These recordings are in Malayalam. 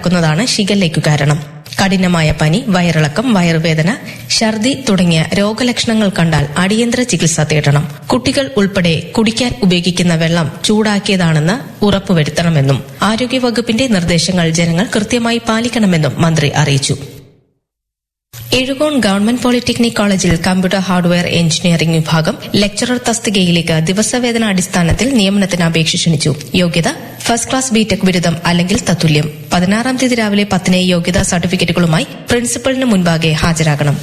പടക്കുന്നതാണ് ഷിഗല്ലയ്ക്കു കാരണം കഠിനമായ പനി വയറിളക്കം വയറുവേദന ഛർദി തുടങ്ങിയ രോഗലക്ഷണങ്ങൾ കണ്ടാൽ അടിയന്തര ചികിത്സ തേടണം കുട്ടികൾ ഉൾപ്പെടെ കുടിക്കാൻ ഉപയോഗിക്കുന്ന വെള്ളം ചൂടാക്കിയതാണെന്ന് ഉറപ്പുവരുത്തണമെന്നും ആരോഗ്യവകുപ്പിന്റെ നിർദ്ദേശങ്ങൾ ജനങ്ങൾ കൃത്യമായി പാലിക്കണമെന്നും മന്ത്രി അറിയിച്ചു എഴുകോൺ ഗവൺമെന്റ് പോളിടെക്നിക് കോളേജിൽ കമ്പ്യൂട്ടർ ഹാർഡ്വെയർ എഞ്ചിനീയറിംഗ് വിഭാഗം ലെക്ചറർ തസ്തികയിലേക്ക് ദിവസവേതന അടിസ്ഥാനത്തിൽ നിയമനത്തിന് അപേക്ഷ ക്ഷണിച്ചു യോഗ്യത ഫസ്റ്റ് ക്ലാസ് ബിടെക് ബിരുദം അല്ലെങ്കിൽ തത്തുല്യം പതിനാറാം തീയതി രാവിലെ പത്തിന് യോഗ്യതാ സർട്ടിഫിക്കറ്റുകളുമായി പ്രിൻസിപ്പലിന് മുൻപാകെ ഹാജരാകണം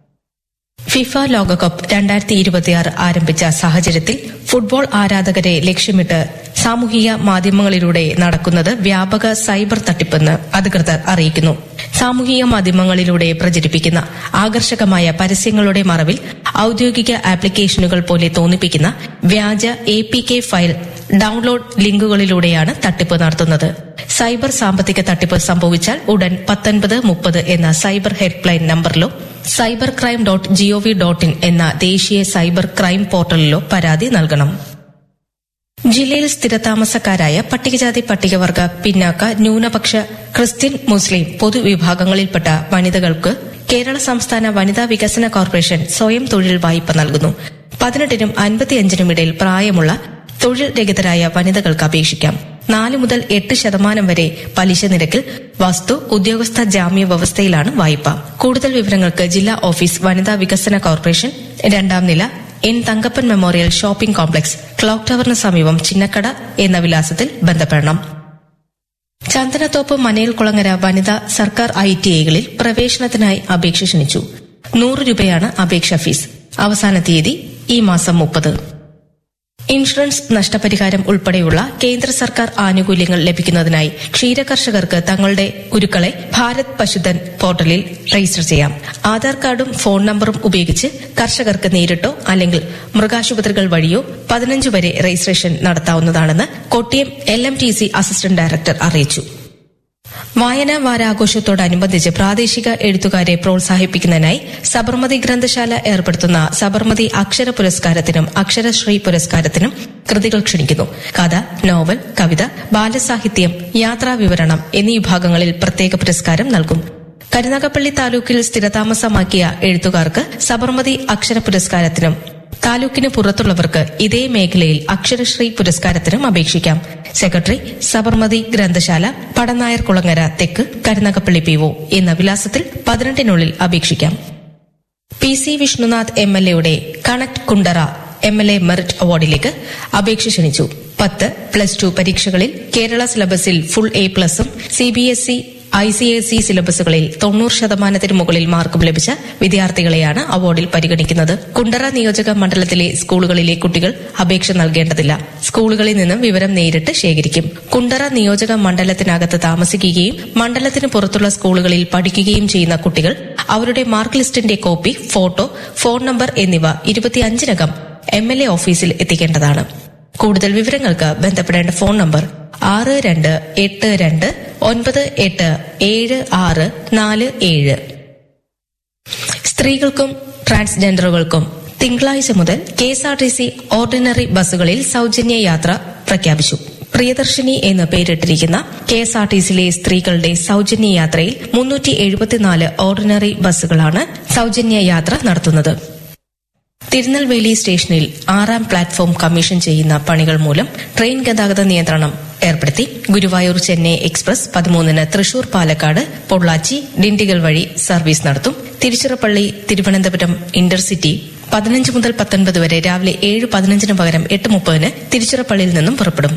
ഫിഫ ലോകകപ്പ് രണ്ടായിരത്തി ഇരുപത്തിയാറ് ആരംഭിച്ച സാഹചര്യത്തിൽ ഫുട്ബോൾ ആരാധകരെ ലക്ഷ്യമിട്ട് സാമൂഹിക മാധ്യമങ്ങളിലൂടെ നടക്കുന്നത് വ്യാപക സൈബർ തട്ടിപ്പെന്ന് അധികൃതർ അറിയിക്കുന്നു സാമൂഹിക മാധ്യമങ്ങളിലൂടെ പ്രചരിപ്പിക്കുന്ന ആകർഷകമായ പരസ്യങ്ങളുടെ മറവിൽ ഔദ്യോഗിക ആപ്ലിക്കേഷനുകൾ പോലെ തോന്നിപ്പിക്കുന്ന വ്യാജ A P K file download ലിങ്കുകളിലൂടെയാണ് തട്ടിപ്പ് നടത്തുന്നത് സൈബർ സാമ്പത്തിക തട്ടിപ്പ് സംഭവിച്ചാൽ ഉടൻ പത്തൊൻപത് മുപ്പത് എന്ന സൈബർ ഹെൽപ്ലൈൻ നമ്പറിലോ cyber crime dot G O V dot in എന്ന ദേശീയ സൈബർ ക്രൈം പോർട്ടലിലോ പരാതി നൽകണം ജില്ലയിൽ സ്ഥിരതാമസക്കാരായ പട്ടികജാതി പട്ടികവർഗ പിന്നാക്ക ന്യൂനപക്ഷ ക്രിസ്ത്യൻ മുസ്ലിം പൊതുവിഭാഗങ്ങളിൽപ്പെട്ട വനിതകൾക്ക് കേരള സംസ്ഥാന വനിതാ വികസന കോർപ്പറേഷൻ സ്വയം തൊഴിൽ വായ്പ നൽകുന്നു പതിനെട്ടിനും അൻപത്തിയഞ്ചിനും ഇടയിൽ പ്രായമുള്ള തൊഴിൽ രഹിതരായ വനിതകൾക്ക് അപേക്ഷിക്കാം നാല് മുതൽ എട്ട് ശതമാനം വരെ പലിശ നിരക്കിൽ വസ്തു ഉദ്യോഗസ്ഥ ജാമ്യ വ്യവസ്ഥയിലാണ് വായ്പ കൂടുതൽ വിവരങ്ങൾക്ക് ജില്ലാ ഓഫീസ് വനിതാ വികസന കോർപ്പറേഷൻ രണ്ടാം നില N Thankappan memorial shopping complex clock ടവറിന് സമീപം ചിന്നക്കട എന്ന വിലാസത്തിൽ ബന്ധപ്പെടണം ചന്ദനത്തോപ്പ് മനയിൽ കുളങ്ങര വനിതാ സർക്കാർ ഐ ടി ഐകളിൽ പ്രവേശനത്തിനായി അപേക്ഷ ക്ഷണിച്ചു നൂറ് രൂപയാണ് അപേക്ഷാ ഫീസ് അവസാന തീയതി ഈ മാസം മുപ്പത് ഇൻഷുറൻസ് നഷ്ടപരിഹാരം ഉൾപ്പെടെയുള്ള കേന്ദ്ര സർക്കാർ ആനുകൂല്യങ്ങൾ ലഭിക്കുന്നതിനായി ക്ഷീരകർഷകർക്ക് തങ്ങളുടെ ഉരുക്കളെ ഭാരത് പശുധൻ പോർട്ടലിൽ രജിസ്റ്റർ ചെയ്യാം ആധാർ കാർഡും ഫോൺ നമ്പറും ഉപയോഗിച്ച് കർഷകർക്ക് നേരിട്ടോ അല്ലെങ്കിൽ മൃഗാശുപത്രികൾ വഴിയോ പതിനഞ്ച് വരെ രജിസ്ട്രേഷൻ നടത്താവുന്നതാണെന്ന് Kottiyam L M T C assistant director അറിയിച്ചു വായനാ വാരാഘോഷത്തോടനുബന്ധിച്ച് പ്രാദേശിക എഴുത്തുകാരെ പ്രോത്സാഹിപ്പിക്കുന്നതിനായി സബർമതി ഗ്രന്ഥശാല ഏർപ്പെടുത്തുന്ന സബർമതി അക്ഷര പുരസ്കാരത്തിനും അക്ഷരശ്രീ പുരസ്കാരത്തിനും കൃതികൾ ക്ഷണിക്കുന്നു കഥ നോവൽ കവിത ബാലസാഹിത്യം യാത്രാ വിവരണം എന്നീ വിഭാഗങ്ങളിൽ പ്രത്യേക പുരസ്കാരം നൽകും കരുനാഗപ്പള്ളി താലൂക്കിൽ സ്ഥിരതാമസമാക്കിയ എഴുത്തുകാർക്ക് സബർമതി അക്ഷര പുരസ്കാരത്തിനും താലൂക്കിന് പുറത്തുള്ളവർക്ക് ഇതേ മേഖലയിൽ അക്ഷരശ്രീ പുരസ്കാരത്തിനും അപേക്ഷിക്കാം സെക്രട്ടറി സബർമതി ഗ്രന്ഥശാല പടനായർ കുളങ്ങര തെക്ക് കരുനാഗപ്പള്ളി പി ഒ എന്ന വിലാസത്തിൽ പതിനെട്ടിനുള്ളിൽ അപേക്ഷിക്കാം P C Vishnunath M L എയുടെ connect Kundara M L A merit അവാർഡിലേക്ക് അപേക്ഷ ക്ഷണിച്ചു പത്ത് പ്ലസ് ടു പരീക്ഷകളിൽ കേരള സിലബസിൽ ഫുൾ എ പ്ലസും C B S E I C S E സിലബസുകളിൽ തൊണ്ണൂറ് ശതമാനത്തിന് മുകളിൽ മാർക്കും ലഭിച്ച വിദ്യാർത്ഥികളെയാണ് അവാർഡിൽ പരിഗണിക്കുന്നത് കുണ്ടറ നിയോജക മണ്ഡലത്തിലെ സ്കൂളുകളിലെ കുട്ടികൾ അപേക്ഷ നൽകേണ്ടതില്ല സ്കൂളുകളിൽ നിന്നും വിവരം നേരിട്ട് ശേഖരിക്കും കുണ്ടറ നിയോജക മണ്ഡലത്തിനകത്ത് താമസിക്കുകയും മണ്ഡലത്തിന് പുറത്തുള്ള സ്കൂളുകളിൽ പഠിക്കുകയും ചെയ്യുന്ന കുട്ടികൾ അവരുടെ മാർക്ക് ലിസ്റ്റിന്റെ കോപ്പി ഫോട്ടോ ഫോൺ നമ്പർ എന്നിവ ഇരുപത്തിയഞ്ചിനകം എം എൽ എ ഓഫീസിൽ എത്തിക്കേണ്ടതാണ് കൂടുതൽ വിവരങ്ങൾക്ക് ബന്ധപ്പെടേണ്ട ഫോൺ നമ്പർ ആറ് രണ്ട് എട്ട് രണ്ട് ഒൻപത് എട്ട് ഏഴ് ആറ് നാല് ഏഴ് സ്ത്രീകൾക്കും ട്രാൻസ്ജെൻഡറുകൾക്കും തിങ്കളാഴ്ച മുതൽ K S R T C ordinary ബസ്സുകളിൽ സൌജന്യ യാത്ര പ്രഖ്യാപിച്ചു പ്രിയദർശിനി എന്ന് പേരിട്ടിരിക്കുന്ന കെ എസ് ആർ ടി സിയിലെ സ്ത്രീകളുടെ സൌജന്യ യാത്രയിൽ മുന്നൂറ്റി എഴുപത്തിനാല് ഓർഡിനറി ബസ്സുകളാണ് സൌജന്യ യാത്ര നടത്തുന്നത് തിരുനെൽവേലി സ്റ്റേഷനിൽ ആറാം പ്ലാറ്റ്ഫോം കമ്മീഷൻ ചെയ്യുന്ന പണികൾ മൂലം ട്രെയിൻ ഗതാഗത നിയന്ത്രണം ഏർപ്പെടുത്തി ഗുരുവായൂർ ചെന്നൈ എക്സ്പ്രസ് പതിമൂന്നിന് തൃശൂർ പാലക്കാട് പൊള്ളാച്ചി ഡിണ്ടിഗൽ വഴി സർവീസ് നടത്തും തിരുച്ചിറപ്പള്ളി തിരുവനന്തപുരം ഇന്റർസിറ്റി പതിനഞ്ച് മുതൽ പത്തൊൻപത് വരെ രാവിലെ ഏഴ് പതിനഞ്ചിന് പകരം എട്ട് മുപ്പതിന് തിരുച്ചിറപ്പള്ളിയിൽ നിന്നും പുറപ്പെടും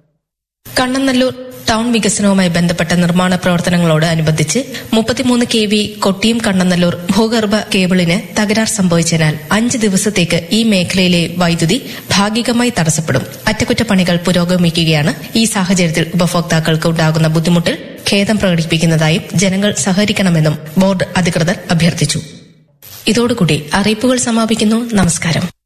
കണ്ണനല്ലൂർ ടൌൺ വികസനവുമായി ബന്ധപ്പെട്ട നിർമ്മാണ പ്രവർത്തനങ്ങളോട് അനുബന്ധിച്ച് മുപ്പത്തിമൂന്ന് കെ വി കൊട്ടിയം കണ്ണനല്ലൂർ ഭൂഗർഭ കേബിളിന് തകരാർ സംഭവിച്ചതിനാൽ അഞ്ച് ദിവസത്തേക്ക് ഈ മേഖലയിലെ വൈദ്യുതി ഭാഗികമായി തടസ്സപ്പെടും അറ്റകുറ്റപ്പണികൾ പുരോഗമിക്കുകയാണ് ഈ സാഹചര്യത്തിൽ ഉപഭോക്താക്കൾക്ക് ഉണ്ടാകുന്ന ബുദ്ധിമുട്ടിൽ ഖേദം പ്രകടിപ്പിക്കുന്നതായും ജനങ്ങൾ സഹകരിക്കണമെന്നും ബോർഡ് അധികൃതർ അഭ്യർത്ഥിച്ചു ഇതോടുകൂടി അറിയിപ്പുകൾ സമാപിക്കുന്നു നമസ്കാരം